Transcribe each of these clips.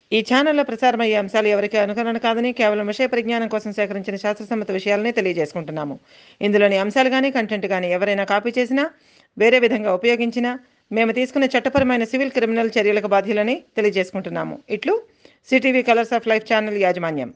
ఈ ఛానల్లో ప్రసారమయ్యే అంశాలు ఎవరికి అనుకరణ కాదని కేవలం విషయ పరిజ్ఞానం కోసం సేకరించిన శాస్త్రసమ్మత విషయాలనే తెలియజేసుకుంటున్నాము ఇందులోని అంశాలు కానీ కంటెంట్ కానీ ఎవరైనా కాపీ చేసినా వేరే విధంగా ఉపయోగించినా మేము తీసుకున్న చట్టపరమైన సివిల్ క్రిమినల్ చర్యలకు బాధ్యులని తెలియజేసుకుంటున్నాము ఇట్లు CTV colours of life channel యాజమాన్యం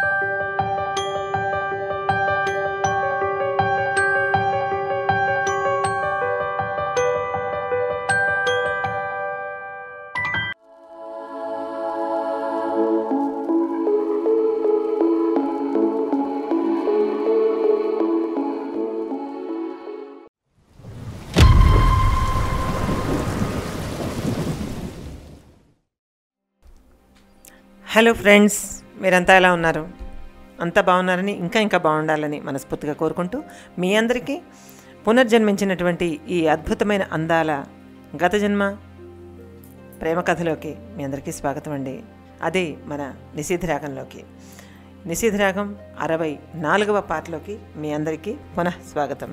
హలో ఫ్రెండ్స్ మీరంతా ఎలా ఉన్నారు అంతా బాగున్నారని ఇంకా ఇంకా బాగుండాలని మనస్ఫూర్తిగా కోరుకుంటూ మీ అందరికీ పునర్జన్మించినటువంటి ఈ అద్భుతమైన అందాల గత జన్మ ప్రేమ కథలోకి మీ అందరికీ స్వాగతం అండి అదే మన నిషిధరాగంలోకి నిషిధరాగం అరవై నాలుగవ పాటలోకి మీ అందరికీ పునః స్వాగతం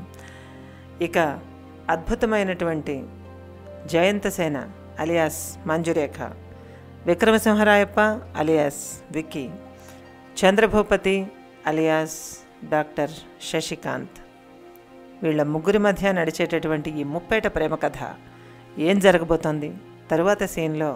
ఇక అద్భుతమైనటువంటి Jayantasena alias Manjurekha Vikramasimharayappa alias Vicky Chandrabhupathi alias doctor Shashikant వీళ్ళ ముగ్గురి మధ్య నడిచేటటువంటి ఈ ముప్పేట ప్రేమ కథ ఏం జరగబోతోంది తరువాత సీన్లో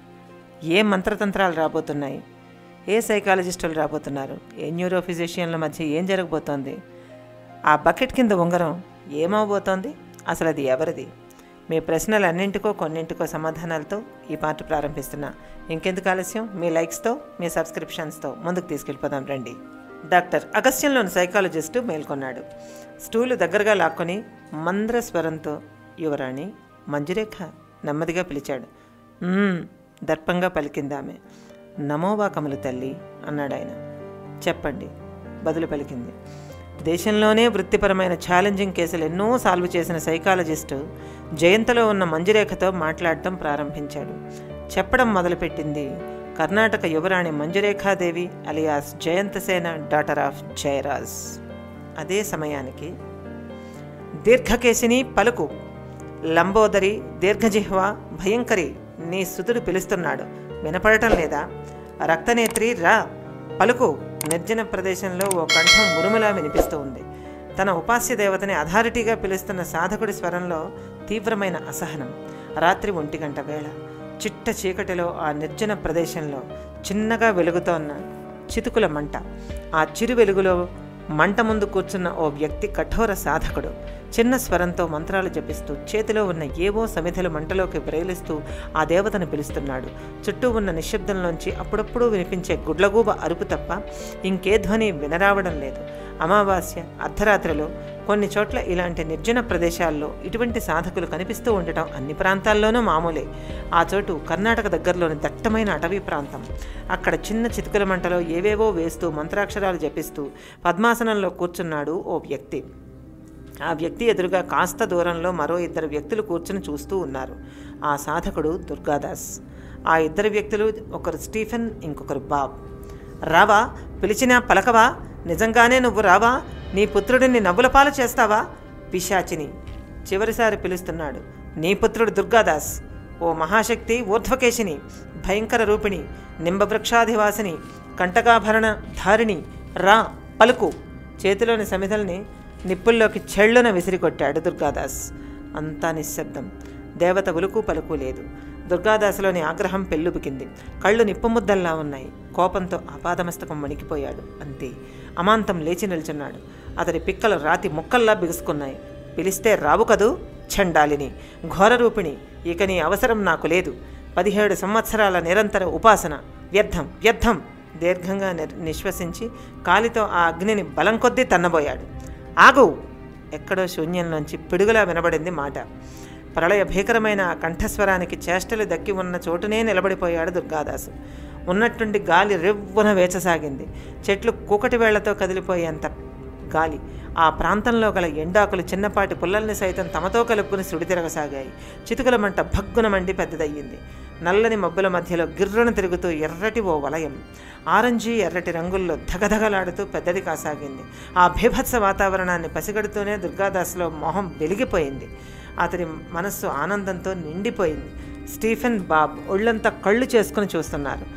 ఏ మంత్రతంత్రాలు రాబోతున్నాయి ఏ సైకాలజిస్టులు రాబోతున్నారు ఏ న్యూరో ఫిజిషియన్ల మధ్య ఏం జరగబోతోంది ఆ బకెట్ కింద ఉంగరం ఏమవబోతోంది అసలు అది ఎవరిది మీ ప్రశ్నలన్నింటికో కొన్నింటికో సమాధానాలతో ఈ పాట ప్రారంభిస్తున్నా ఇంకెందుకు ఆలస్యం మీ లైక్స్తో మీ సబ్స్క్రిప్షన్స్తో ముందుకు తీసుకెళ్ళిపోదాం రండి డాక్టర్ అగస్త్యంలోని సైకాలజిస్టు మేల్కొన్నాడు స్టూలు దగ్గరగా లాక్కొని మంద్ర స్వరంతో యువరాణి మంజురేఖ నెమ్మదిగా పిలిచాడు "మ్మ్," దర్పంగా పలికిందామె నమోవాకములు తల్లి అన్నాడు ఆయన చెప్పండి బదులు పలికింది దేశంలోనే వృత్తిపరమైన ఛాలెంజింగ్ కేసులు ఎన్నో సాల్వ్ చేసిన సైకాలజిస్టు జయంతలో ఉన్న మంజురేఖతో మాట్లాడటం ప్రారంభించాడు చెప్పడం మొదలుపెట్టింది కర్ణాటక యువరాణి Manjurekhadevi alias Jayantasena daughter of Jayaraj అదే సమయానికి దీర్ఘకేశిని పలుకు లంబోదరి దీర్ఘజిహ్వ భయంకరి నీ సుతుడు పిలుస్తున్నాడు వినపడటం లేదా రక్తనేత్రి రా పలుకు నిర్జన ప్రదేశంలో ఓ కంఠం ఉరుములా వినిపిస్తూ ఉంది తన ఉపాస్య దేవతని అథారిటీగా పిలుస్తున్న సాధకుడి స్వరంలో తీవ్రమైన అసహనం రాత్రి ఒంటి గంట వేళ చిట్ట చీకటిలో ఆ నిర్జన ప్రదేశంలో చిన్నగా వెలుగుతోన్న చితుకుల మంట ఆ చిరు వెలుగులో మంట ముందు కూర్చున్న ఓ వ్యక్తి కఠోర సాధకుడు చిన్న స్వరంతో మంత్రాలు జపిస్తూ చేతిలో ఉన్న ఏవో సమిధలు మంటలోకి బ్రేలిస్తూ ఆ దేవతను పిలుస్తున్నాడు చుట్టూ ఉన్న నిశ్శబ్దంలోంచి అప్పుడప్పుడు వినిపించే గుడ్లగూబ అరుపు తప్ప ఇంకే ధ్వని వినరావడం లేదు అమావాస్య అర్ధరాత్రిలో కొన్ని చోట్ల ఇలాంటి నిర్జన ప్రదేశాల్లో ఇటువంటి సాధకులు కనిపిస్తూ ఉండటం అన్ని ప్రాంతాల్లోనూ మామూలే ఆ చోటు కర్ణాటక దగ్గరలోని దట్టమైన అటవీ ప్రాంతం అక్కడ చిన్న చితుకుల మంటలో ఏవేవో వేస్తూ మంత్రాక్షరాలు జపిస్తూ పద్మాసనంలో కూర్చున్నాడు ఓ వ్యక్తి ఆ వ్యక్తి ఎదురుగా కాస్త దూరంలో మరో ఇద్దరు వ్యక్తులు కూర్చుని చూస్తూ ఉన్నారు ఆ సాధకుడు దుర్గాదాస్ ఆ ఇద్దరు వ్యక్తులు ఒకరు స్టీఫెన్ ఇంకొకరు బాబ్ రావా పిలిచినా పలకవా నిజంగానే నువ్వు రావా నీ పుత్రుడిని నవ్వుల పాలు చేస్తావా పిశాచిని చివరిసారి పిలుస్తున్నాడు నీ పుత్రుడు దుర్గాదాస్ ఓ మహాశక్తి ఊర్ధ్వకేశిని భయంకర రూపిణి నింబవృక్షాధివాసిని కంటకాభరణ ధారిణి రా పలుకు చేతిలోని సమిధల్ని నిప్పుల్లోకి చెళ్ళున విసిరికొట్టాడు దుర్గాదాస్ అంతా నిశ్శబ్దం దేవత ఉలుకు పలుకు లేదు దుర్గాదాసులోని ఆగ్రహం పెళ్ళుబికింది కళ్ళు నిప్పుముద్దల్లా ఉన్నాయి కోపంతో ఆపాదమస్తకం వణికిపోయాడు అంతే అమాంతం లేచి నిల్చున్నాడు అతడి పిక్కలు రాతి ముక్కల్లా బిగుసుకున్నాయి పిలిస్తే రావు కదూ చండాలిని ఘోరరూపిణి ఇక నీ అవసరం నాకు లేదు పదిహేడు సంవత్సరాల నిరంతర ఉపాసన వ్యర్థం వ్యర్థం దీర్ఘంగా నిర్ నిశ్వసించి కాలితో ఆ అగ్నిని బలం కొద్దీ తన్నబోయాడు ఆగు ఎక్కడో శూన్యంలోంచి పిడుగులా వినబడింది మాట ప్రళయ భీకరమైన ఆ కంఠస్వరానికి చేష్టలు దక్కి ఉన్న చోటునే నిలబడిపోయాడు దుర్గాదాసు ఉన్నట్టుండి గాలి రెవ్వున వేచసాగింది చెట్లు కూకటి వేళ్లతో కదిలిపోయేంత గాలి ఆ ప్రాంతంలో గల ఎండాకులు చిన్నపాటి పుల్లల్ని సైతం తమతో కలుపుకుని సుడితిరగసాగాయి చితుకుల మంట భగ్గున మండి పెద్దదయ్యింది నల్లని మబ్బుల మధ్యలో గిర్రున తిరుగుతూ ఎర్రటి ఓ వలయం ఆరెంజీ ఎర్రటి రంగుల్లో ధగధగలాడుతూ పెద్దది కాసాగింది ఆ భీభత్స వాతావరణాన్ని పసిగడుతూనే దుర్గాదాస్లో మొహం వెలిగిపోయింది అతడి మనస్సు ఆనందంతో నిండిపోయింది స్టీఫెన్ బాబ్ ఒళ్ళంతా కళ్ళు చేసుకుని చూస్తున్నారు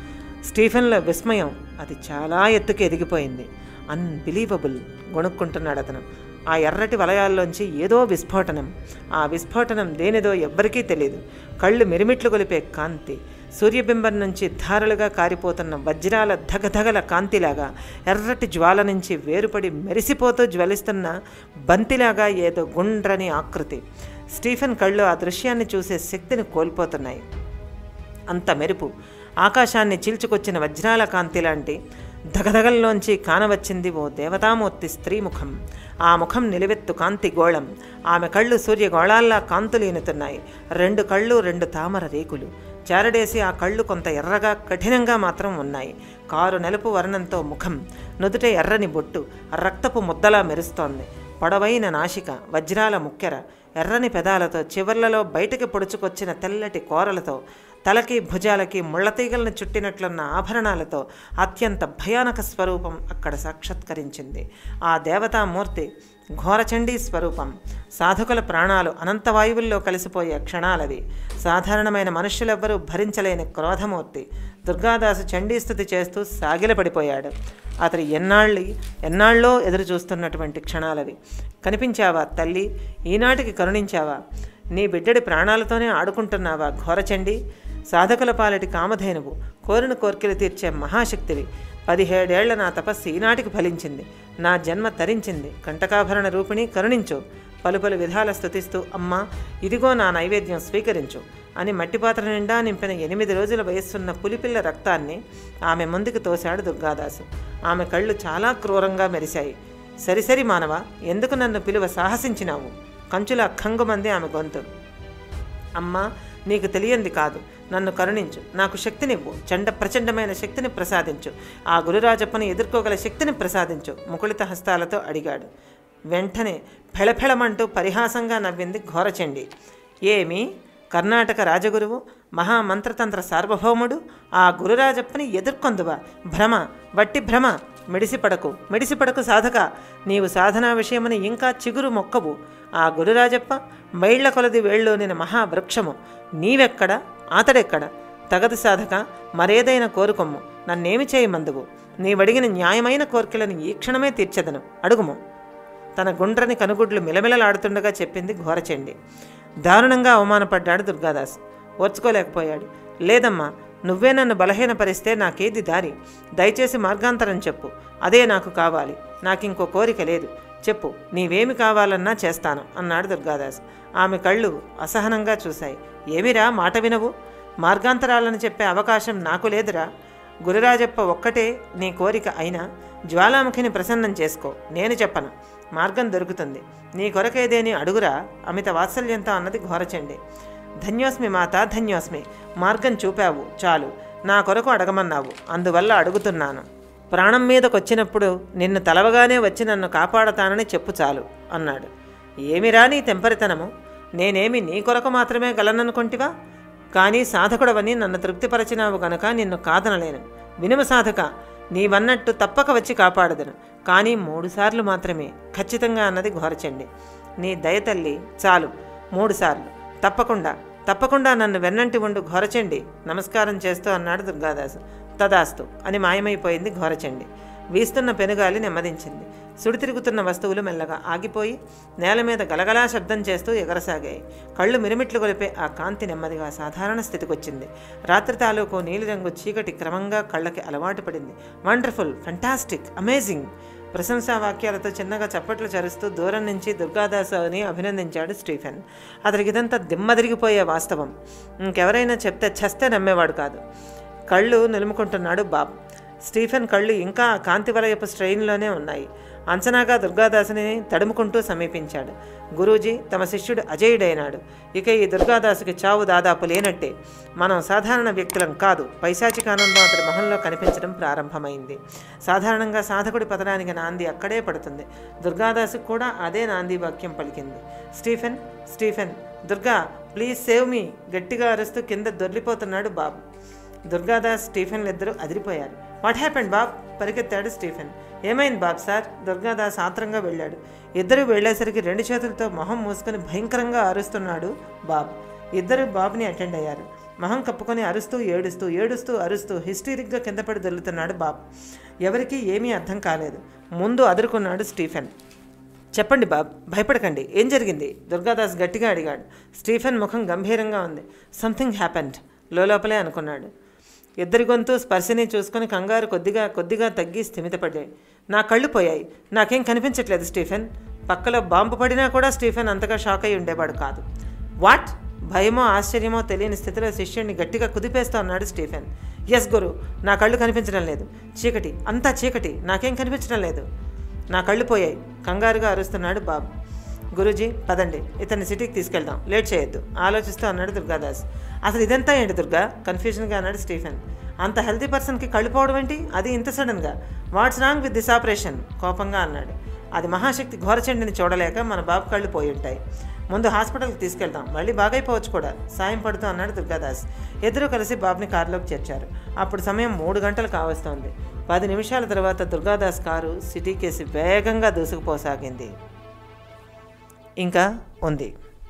స్టీఫెన్లో విస్మయం అది చాలా ఎత్తుకు ఎదిగిపోయింది అన్బిలీవబుల్ గొణుక్కుంటున్నాడు అతను ఆ ఎర్రటి వలయాల్లోంచి ఏదో విస్ఫోటనం ఆ విస్ఫోటనం దేనిదో ఎవ్వరికీ తెలియదు కళ్ళు మిరిమిట్లు కొలిపే కాంతి సూర్యబింబం నుంచి ధారలుగా కారిపోతున్న వజ్రాల ధగధగల కాంతిలాగా ఎర్రటి జ్వాల నుంచి వేరుపడి మెరిసిపోతూ జ్వలిస్తున్న బంతిలాగా ఏదో గుండ్రని ఆకృతి స్టీఫెన్ కళ్ళు ఆ దృశ్యాన్ని చూసే శక్తిని కోల్పోతున్నాయి అంత మెరుపు ఆకాశాన్ని చీల్చుకొచ్చిన వజ్రాల కాంతి లాంటి ధగధగల్లోంచి కానవచ్చింది ఓ దేవతామూర్తి స్త్రీ ముఖం ఆ ముఖం నిలువెత్తు కాంతి గోళం ఆమె కళ్ళు సూర్యగోళాల్లా కాంతులు ఈనుతున్నాయి రెండు కళ్ళు రెండు తామర రేకులు చారడేసి ఆ కళ్ళు కొంత ఎర్రగా కఠినంగా మాత్రం ఉన్నాయి కారు నలుపు వర్ణంతో ముఖం నుదుట ఎర్రని బొట్టు రక్తపు ముద్దలా మెరుస్తోంది పొడవైన నాసిక వజ్రాల ముక్కెర ఎర్రని పెదాలతో చివర్లలో బయటికి పొడుచుకొచ్చిన తెల్లటి కోరలతో తలకి భుజాలకి ముళ్ళతీగలను చుట్టినట్లున్న ఆభరణాలతో అత్యంత భయానక స్వరూపం అక్కడ సాక్షాత్కరించింది ఆ దేవతామూర్తి ఘోరచండీ స్వరూపం సాధకుల ప్రాణాలు అనంతవాయువుల్లో కలిసిపోయే క్షణాలవి సాధారణమైన మనుష్యులెవ్వరూ భరించలేని క్రోధమూర్తి దుర్గాదాసు చండీస్థుతి చేస్తూ సాగిలపడిపోయాడు అతడు ఎన్నాళ్ళు ఎన్నాళ్ళో ఎదురు చూస్తున్నటువంటి క్షణాలవి కనిపించావా తల్లి ఈనాటికి కరుణించావా నీ బిడ్డడి ప్రాణాలతోనే ఆడుకుంటున్నావా ఘోరచండి సాధకుల పాలటి కామధేనువు కోరిన కోర్కెలు తీర్చే మహాశక్తివి పదిహేడేళ్ల నా తపస్సు ఈనాటికి ఫలించింది నా జన్మ తరించింది కంటకాభరణ రూపిణి కరుణించు పలు పలు విధాల స్థుతిస్తూ అమ్మా ఇదిగో నా నైవేద్యం స్వీకరించు అని మట్టిపాత్ర నిండా నింపిన ఎనిమిది రోజుల వయస్సున్న పులిపిల్ల రక్తాన్ని ఆమె ముందుకు తోశాడు దుర్గాదాసు ఆమె కళ్ళు చాలా క్రూరంగా మెరిశాయి సరిసరి మానవ ఎందుకు నన్ను పిలువ సాహసించినావు కంచుల ఖంగుమంది ఆమె గొంతు అమ్మా నీకు తెలియంది కాదు నన్ను కరుణించు నాకు శక్తినివ్వు చండ ప్రచండమైన శక్తిని ప్రసాదించు ఆ గురురాజప్పని ఎదుర్కోగల శక్తిని ప్రసాదించు ముకుళిత హస్తాలతో అడిగాడు వెంటనే ఫెళఫెళమంటూ పరిహాసంగా నవ్వింది ఘోరచండి ఏమి కర్ణాటక రాజగురువు మహామంత్రతంత్ర సార్వభౌముడు ఆ గురురాజప్పని ఎదుర్కొందువా భ్రమ వట్టి భ్రమ మిడిసిపడకు మిడిసిపడకు సాధక నీవు సాధనా విషయమని ఇంకా చిగురు మొక్కవు ఆ గురురాజప్ప మైళ్ల కొలది వేళ్ళోనిన మహావృక్షము నీవెక్కడ అతడెక్కడ తగదు సాధక మరేదైనా కోరుకొమ్ము నన్నేమి చేయమందువు నీవడిగిన న్యాయమైన కోరికలను ఈ క్షణమే తీర్చెదను అడుగుము తన గుండ్రని కనుగుడ్లు మిలమిలలాడుతుండగా చెప్పింది ఘోరచండి దారుణంగా అవమానపడ్డాడు దుర్గాదాస్ ఓర్చుకోలేకపోయాడు లేదమ్మా నువ్వే నన్ను బలహీనపరిస్తే నాకేది దారి దయచేసి మార్గాంతరం చెప్పు అదే నాకు కావాలి నాకింకో కోరిక లేదు చెప్పు నీవేమి కావాలన్నా చేస్తాను అన్నాడు దుర్గాదాస్ ఆమె కళ్ళు అసహనంగా చూశాయి ఏమిరా మాట వినవు మార్గాంతరాలను చెప్పే అవకాశం నాకు లేదురా గురురాజప్ప ఒక్కటే నీ కోరిక అయినా జ్వాలాముఖిని ప్రసన్నం చేసుకో నేను చెప్పను మార్గం దొరుకుతుంది నీ కొరకేదేని అడుగురా అమిత వాత్సల్యంతో అన్నది ఘోరచండి ధన్యోస్మి మాత ధన్యోస్మి మార్గం చూపావు చాలు నా కొరకు అడగమన్నావు అందువల్ల అడుగుతున్నాను ప్రాణం మీదకొచ్చినప్పుడు నిన్ను తలవగానే వచ్చి నన్ను కాపాడతానని చెప్పు చాలు అన్నాడు ఏమిరా నీ తెంపరితనము నేనేమి నీ కొరకు మాత్రమే గలననుకొంటివా కానీ సాధకుడవని నన్ను తృప్తిపరచినావు గనుక నిన్ను కాదనలేను వినుమ సాధక నీవన్నట్టు తప్పక వచ్చి కాపాడదును కానీ మూడుసార్లు మాత్రమే ఖచ్చితంగా అన్నది ఘోరచండి నీ దయ తల్లి చాలు మూడుసార్లు తప్పకుండా తప్పకుండా నన్ను వెన్నంటి ఉండు ఘోరచండి నమస్కారం చేస్తూ అన్నాడు దుర్గాదాసు తదాస్తు అని మాయమైపోయింది ఘోరచండి వీస్తున్న పెనుగాలి నెమ్మదించింది సుడి తిరుగుతున్న వస్తువులు మెల్లగా ఆగిపోయి నేల మీద గలగలా శబ్దం చేస్తూ ఎగరసాగాయి కళ్ళు మిరిమిట్లు కొలిపే ఆ కాంతి నెమ్మదిగా సాధారణ స్థితికొచ్చింది రాత్రి తాలూకు నీలిరంగు చీకటి క్రమంగా కళ్ళకి అలవాటు పడింది వండర్ఫుల్ ఫంటాస్టిక్ అమేజింగ్ ప్రశంసా వాక్యాలతో చిన్నగా చప్పట్లు చరుస్తూ దూరం నుంచి దుర్గాదాసుని అభినందించాడు స్టీఫెన్ అతనికి ఇదంతా దిమ్మదిరిగిపోయే వాస్తవం ఇంకెవరైనా చెప్తే చస్తే నమ్మేవాడు కాదు కళ్ళు నిలుముకుంటున్నాడు బాబ్ స్టీఫెన్ కళ్ళు ఇంకా ఆ కాంతివలయపు స్ట్రెయిన్లోనే ఉన్నాయి అంచనాగా దుర్గాదాసుని తడుముకుంటూ సమీపించాడు గురూజీ తమ శిష్యుడు అజయుడైనాడు ఇక ఈ దుర్గాదాసుకి చావు దాదాపు లేనట్టే మనం సాధారణ వ్యక్తులం కాదు పైశాచిక ఆనందం అతడి మొహంలో కనిపించడం ప్రారంభమైంది సాధారణంగా సాధకుడి పతనానికి నాంది అక్కడే పడుతుంది దుర్గాదాసుకు కూడా అదే నాంది వాక్యం పలికింది Stephen Stephen Durga please save me గట్టిగా అరుస్తూ కింద దొర్లిపోతున్నాడు బాబు దుర్గాదాస్ స్టీఫెన్లు ఇద్దరు అదిరిపోయారు వాట్ హ్యాపెండ్ బాబ్ పరిగెత్తాడు స్టీఫెన్ ఏమైంది బాబ్ సార్ దుర్గాదాస్ ఆత్రంగా వెళ్ళాడు ఇద్దరు వెళ్ళేసరికి రెండు చేతులతో మొహం మూసుకొని భయంకరంగా అరుస్తున్నాడు బాబ్ ఇద్దరు బాబుని అటెండ్ అయ్యారు మొహం కప్పుకొని అరుస్తూ ఏడుస్తూ ఏడుస్తూ అరుస్తూ హిస్టీరిక్గా కింద పడి దొల్లుతున్నాడు బాబ్ ఎవరికీ ఏమీ అర్థం కాలేదు ముందు అదురుకున్నాడు స్టీఫెన్ చెప్పండి బాబ్ భయపడకండి ఏం జరిగింది దుర్గాదాస్ గట్టిగా అడిగాడు స్టీఫెన్ ముఖం గంభీరంగా ఉంది సంథింగ్ హ్యాపెండ్ లోపలే అనుకున్నాడు ఇద్దరి గొంతు స్పర్శని చూసుకొని కంగారు కొద్దిగా కొద్దిగా తగ్గి స్థిమితపడ్డాయి నా కళ్ళు పోయాయి నాకేం కనిపించట్లేదు స్టీఫెన్ పక్కలో బాంబు పడినా కూడా స్టీఫెన్ అంతగా షాక్ అయి ఉండేవాడు కాదు వాట్ భయమో ఆశ్చర్యమో తెలియని స్థితిలో శిష్యుడిని గట్టిగా కుదిపేస్తూ ఉన్నాడు స్టీఫెన్ ఎస్ గురు నా కళ్ళు కనిపించడం లేదు చీకటి అంతా చీకటి నాకేం కనిపించడం లేదు నా కళ్ళు పోయాయి కంగారుగా అరుస్తున్నాడు బాబు గురూజీ పదండి ఇతన్ని సిటీకి తీసుకెళ్దాం లేట్ చేయొద్దు ఆలోచిస్తూ అన్నాడు దుర్గాదాస్ అసలు ఇదంతా ఏంటి దుర్గా కన్ఫ్యూజన్గా అన్నాడు స్టీఫెన్ అంత హెల్తీ పర్సన్కి కళ్ళు పోవడం ఏంటి అది ఇంత సడన్గా what's wrong with this operation కోపంగా అన్నాడు అది మహాశక్తి ఘోరచండిని చూడలేక మన బాబు కళ్ళు పోయి ఉంటాయి ముందు హాస్పిటల్కి తీసుకెళ్దాం మళ్ళీ బాగైపోవచ్చు కూడా సాయం పడుతూ అన్నాడు దుర్గాదాస్ ఇద్దరూ కలిసి బాబుని కారులోకి చేర్చారు అప్పుడు సమయం మూడు గంటలు కావస్తోంది పది నిమిషాల తర్వాత దుర్గాదాస్ కారు సిటీకేసి వేగంగా దూసుకుపోసాగింది ఇంకా ఉంది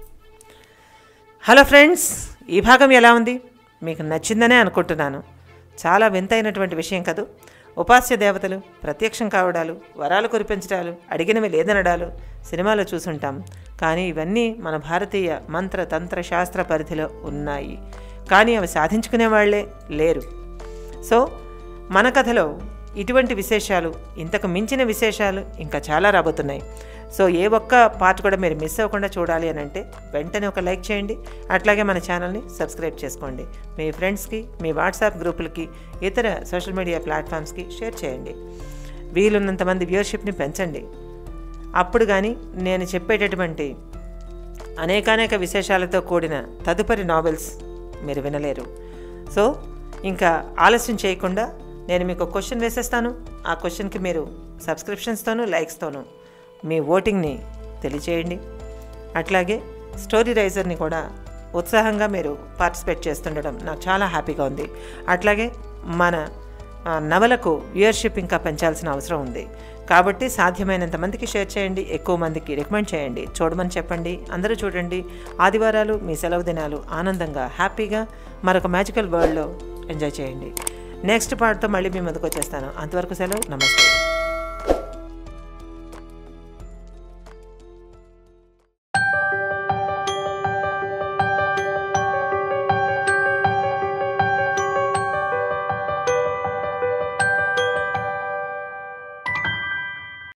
హలో ఫ్రెండ్స్ ఈ భాగం ఎలా ఉంది మీకు నచ్చిందనే అనుకుంటున్నాను చాలా వింతైనటువంటి విషయం కదూ ఉపాస్య దేవతలు ప్రత్యక్షం కావడాలు వరాలు కురిపించడాలు అడిగినవి లేదనడాలు సినిమాలో చూసుంటాం కానీ ఇవన్నీ మన భారతీయ మంత్ర తంత్ర శాస్త్ర పరిధిలో ఉన్నాయి కానీ అవి సాధించుకునే వాళ్ళే లేరు సో మన కథలో ఇటువంటి విశేషాలు ఇంతకు మించిన విశేషాలు ఇంకా చాలా రాబోతున్నాయి సో ఏ ఒక్క పార్ట్ కూడా మీరు మిస్ అవ్వకుండా చూడాలి అని అంటే వెంటనే ఒక లైక్ చేయండి అట్లాగే మన ఛానల్ని సబ్స్క్రైబ్ చేసుకోండి మీ ఫ్రెండ్స్కి మీ వాట్సాప్ గ్రూపులకి ఇతర సోషల్ మీడియా ప్లాట్ఫామ్స్కి షేర్ చేయండి వీలున్నంత మంది వ్యూవర్షిప్ని పెంచండి అప్పుడు కానీ నేను చెప్పేటటువంటి అనేకానేక విశేషాలతో కూడిన తదుపరి నావెల్స్ మీరు వినలేరు సో ఇంకా ఆలస్యం చేయకుండా నేను మీకు ఒక క్వశ్చన్ వేసేస్తాను ఆ క్వశ్చన్కి మీరు సబ్స్క్రిప్షన్స్తోనూ లైక్స్తోనూ మీ ఓటింగ్ని తెలియచేయండి అట్లాగే స్టోరీ రైజర్ని కూడా ఉత్సాహంగా మీరు పార్టిసిపేట్ చేస్తుండడం నాకు చాలా హ్యాపీగా ఉంది అట్లాగే మన ఆ, నవలకు వ్యూయర్షిప్ ఇంకా పెంచాల్సిన అవసరం ఉంది కాబట్టి సాధ్యమైనంత మందికి షేర్ చేయండి ఎక్కువ మందికి రికమెండ్ చేయండి చూడమని చెప్పండి అందరూ చూడండి ఆదివారాలు మీ సెలవు దినాలు ఆనందంగా హ్యాపీగా మరొక మ్యాజికల్ వరల్డ్లో ఎంజాయ్ చేయండి నెక్స్ట్ పార్ట్తో మళ్ళీ మీ ముందుకు వచ్చేస్తాను అంతవరకు సెలవు నమస్తే